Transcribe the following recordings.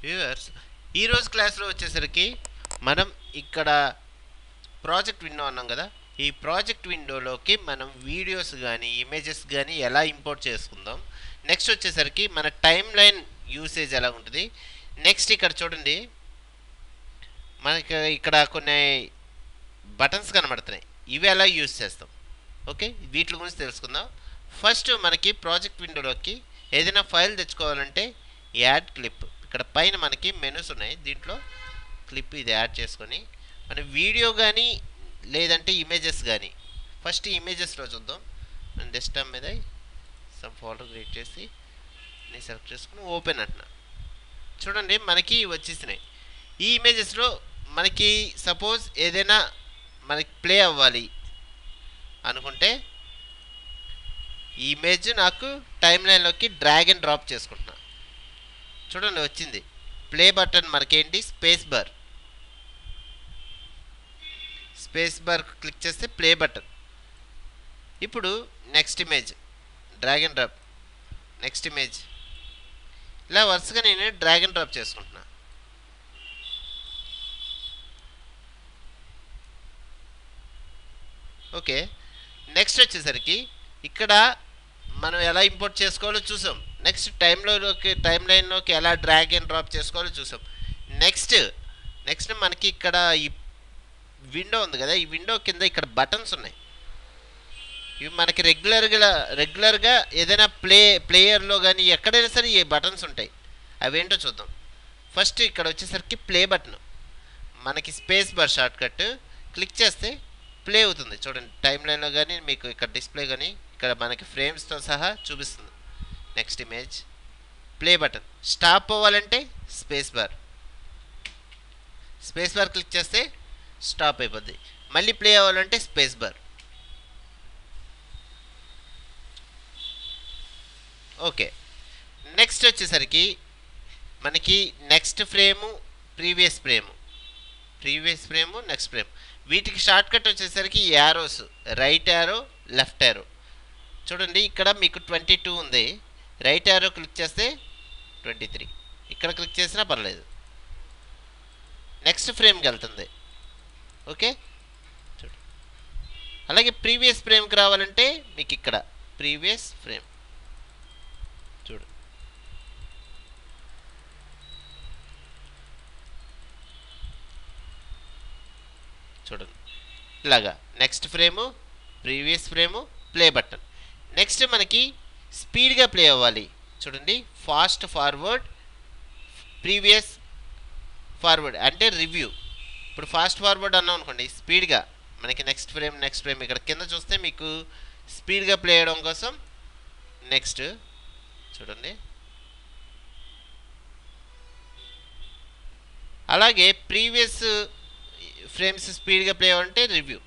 Viewers ఈరోజు క్లాస్లో వచ్చేసరికి మనం ఇక్కడ ప్రాజెక్ట్ విండో అన్నాం కదా ఈ ప్రాజెక్ట్ విండోలోకి మనం వీడియోస్ కానీ ఇమేజెస్ కానీ ఎలా ఇంపోర్ట్ చేసుకుందాం నెక్స్ట్ వచ్చేసరికి మన టైం లైన్ యూసేజ్ ఎలా ఉంటుంది నెక్స్ట్ ఇక్కడ చూడండి మనకి ఇక్కడ కొన్ని బటన్స్ కనబడుతున్నాయి ఇవి ఎలా యూజ్ చేస్తాం ఓకే వీటి గురించి తెలుసుకుందాం ఫస్ట్ మనకి ప్రాజెక్ట్ విండోలోకి ఏదైనా ఫైల్ తెచ్చుకోవాలంటే యాడ్ క్లిప్ ఇక్కడ పైన మనకి మెనూస్ ఉన్నాయి దీంట్లో క్లిప్ ఇది యాడ్ చేసుకొని మన వీడియో కానీ లేదంటే ఇమేజెస్ కానీ ఫస్ట్ ఇమేజెస్లో చూద్దాం నేను డెస్క్టాప్ మీద సమ్ ఫోల్డర్ క్రియేట్ చేసి నేను సెలెక్ట్ చేసుకుని ఓపెన్ అంటున్నా చూడండి మనకి వచ్చేసినాయి ఈ ఇమేజెస్లో మనకి సపోజ్ ఏదైనా మనకి ప్లే అవ్వాలి అనుకుంటే ఈ ఇమేజ్ నాకు టైం లైన్లోకి డ్రాగ్ అండ్ డ్రాప్ చేసుకుంటున్నా చూడండి వచ్చింది ప్లే బటన్ మనకేంటి space bar space bar click చేస్తే ప్లే బటన్ ఇప్పుడు next image drag and drop next image ఇలా వరుసగా నేను డ్రాగ్ అండ్ డ్రాప్ చేసుకుంటున్నా ఓకే నెక్స్ట్ వచ్చేసరికి ఇక్కడ మనం ఎలా ఇంపోర్ట్ చేసుకోవాలో చూసాం నెక్స్ట్ టైంలోకి టైం లైన్లోకి ఎలా డ్రాగ్ అండ్ డ్రాప్ చేసుకోవాలో చూసాం నెక్స్ట్ నెక్స్ట్ మనకి ఇక్కడ ఈ విండో ఉంది కదా ఈ విండో కింద ఇక్కడ బటన్స్ ఉన్నాయి ఇవి మనకి రెగ్యులర్గా రెగ్యులర్గా ఏదైనా ప్లే ప్లేయర్లో కానీ ఎక్కడైనా సరే ఈ బటన్స్ ఉంటాయి అవేంటో చూద్దాం ఫస్ట్ ఇక్కడ వచ్చేసరికి ప్లే బటన్ మనకి space bar shortcut click చేస్తే ప్లే అవుతుంది చూడండి టైం లైన్లో కానీ మీకు ఇక్కడ డిస్ప్లే కానీ ఇక్కడ మనకి ఫ్రేమ్స్తో సహా చూపిస్తుంది next image play button stop అవ్వాలంటే space bar space bar click చేస్తే స్టాప్ అయిపోద్ది మళ్ళీ ప్లే అవ్వాలంటే స్పేస్ బార్ ఓకే నెక్స్ట్ వచ్చేసరికి మనకి next frame previous frame previous frame next frame వీటికి షార్ట్ కట్ వచ్చేసరికి arrows right arrow left arrow చూడండి ఇక్కడ మీకు ట్వంటీ టూ ఉంది రైట్ యారో క్లిక్ చేస్తే ట్వంటీ త్రీ ఇక్కడ క్లిక్ చేసినా పర్లేదు నెక్స్ట్ ఫ్రేమ్కి వెళ్తుంది ఓకే చూడు అలాగే ప్రీవియస్ ఫ్రేమ్కి రావాలంటే మీకు ఇక్కడ ప్రీవియస్ ఫ్రేమ్ చూడు చూడండి ఇలాగా next frame previous frame play button next మనకి స్పీడ్గా ప్లే అవ్వాలి చూడండి ఫాస్ట్ ఫార్వర్డ్ ప్రీవియస్ ఫార్వర్డ్ అంటే రివ్యూ ఇప్పుడు ఫాస్ట్ ఫార్వర్డ్ అన్నాం అనుకోండి స్పీడ్గా మనకి నెక్స్ట్ ఫ్రేమ్ నెక్స్ట్ ఫ్రేమ్ ఇక్కడ కింద చూస్తే మీకు స్పీడ్గా ప్లే చేయడం కోసం నెక్స్ట్ చూడండి అలాగే ప్రీవియస్ ఫ్రేమ్స్ స్పీడ్గా ప్లే అవ్వాలంటే రివ్యూ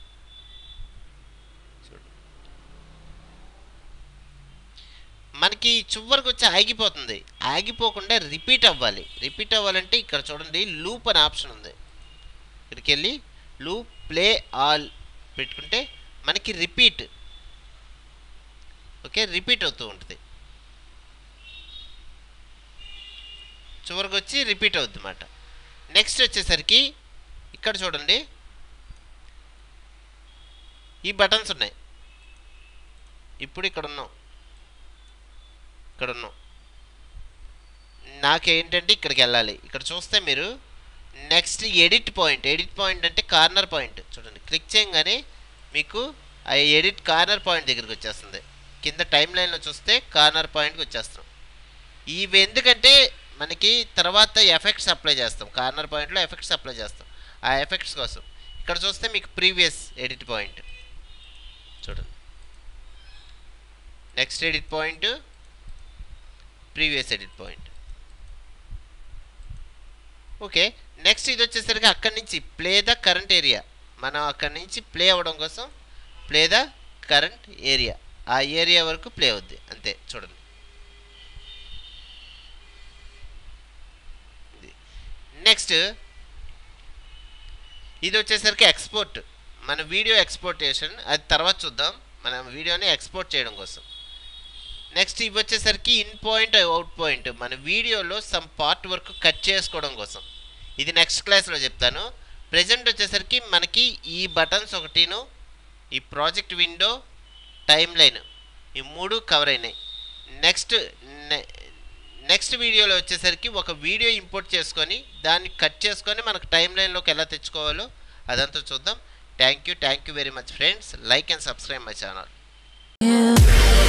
మనకి చివరికి వచ్చి ఆగిపోతుంది ఆగిపోకుండా రిపీట్ అవ్వాలి రిపీట్ అవ్వాలంటే ఇక్కడ చూడండి లూప్ అనే ఆప్షన్ ఉంది ఇక్కడికి వెళ్ళి లూప్ ప్లే ఆల్ పెట్టుకుంటే మనకి రిపీట్ ఓకే రిపీట్ అవుతూ ఉంటుంది చివరికి వచ్చి రిపీట్ అవుద్ది అన్నమాట నెక్స్ట్ వచ్చేసరికి ఇక్కడ చూడండి ఈ బటన్స్ ఉన్నాయి ఇప్పుడు ఇక్కడ ఉన్నాం ఇక్కడ ఉన్నాం నాకేంటంటే ఇక్కడికి వెళ్ళాలి ఇక్కడ చూస్తే మీరు next edit point edit point అంటే కార్నర్ పాయింట్ చూడండి క్లిక్ చేయగానే మీకు ఆ ఎడిట్ కార్నర్ పాయింట్ దగ్గరికి వచ్చేస్తుంది కింద టైం లైన్లో చూస్తే కార్నర్ పాయింట్కి వచ్చేస్తాం ఇవి ఎందుకంటే మనకి తర్వాత ఎఫెక్ట్స్ అప్లై చేస్తాం కార్నర్ పాయింట్లో ఎఫెక్ట్స్ అప్లై చేస్తాం ఆ ఎఫెక్ట్స్ కోసం ఇక్కడ చూస్తే మీకు ప్రీవియస్ ఎడిట్ పాయింట్ చూడండి next edit point previous edit point okay next ఇది వచ్చేసరికి అక్కడి నుంచి ప్లే ద కరెంట్ ఏరియా మనం అక్కడి నుంచి ప్లే అవ్వడం కోసం ప్లే ద కరెంట్ ఏరియా ఆ ఏరియా వరకు ప్లే అవుద్ది అంతే చూడండి నెక్స్ట్ ఇది వచ్చేసరికి ఎక్స్పోర్ట్ మన వీడియో ఎక్స్పోర్టేషన్ అది తర్వాత చూద్దాం మన వీడియోని ఎక్స్పోర్ట్ చేయడం కోసం నెక్స్ట్ ఇవి వచ్చేసరికి ఇన్ పాయింట్ అవుట్ పాయింట్ మన వీడియోలో సమ్ పార్ట్ వర్క్ కట్ చేసుకోవడం కోసం ఇది నెక్స్ట్ క్లాస్లో చెప్తాను ప్రజెంట్ వచ్చేసరికి మనకి ఈ బటన్స్ ఒకటిను ఈ ప్రాజెక్ట్ విండో టైం లైన్ ఈ మూడు కవర్ అయినాయి నెక్స్ట్ నెక్స్ట్ వీడియోలో వచ్చేసరికి ఒక వీడియో ఇంపోర్ట్ చేసుకొని దాన్ని కట్ చేసుకొని మనకు టైం లైన్లోకి ఎలా తెచ్చుకోవాలో అదంతా చూద్దాం thank you thank you very much friends like and subscribe my channel Yeah.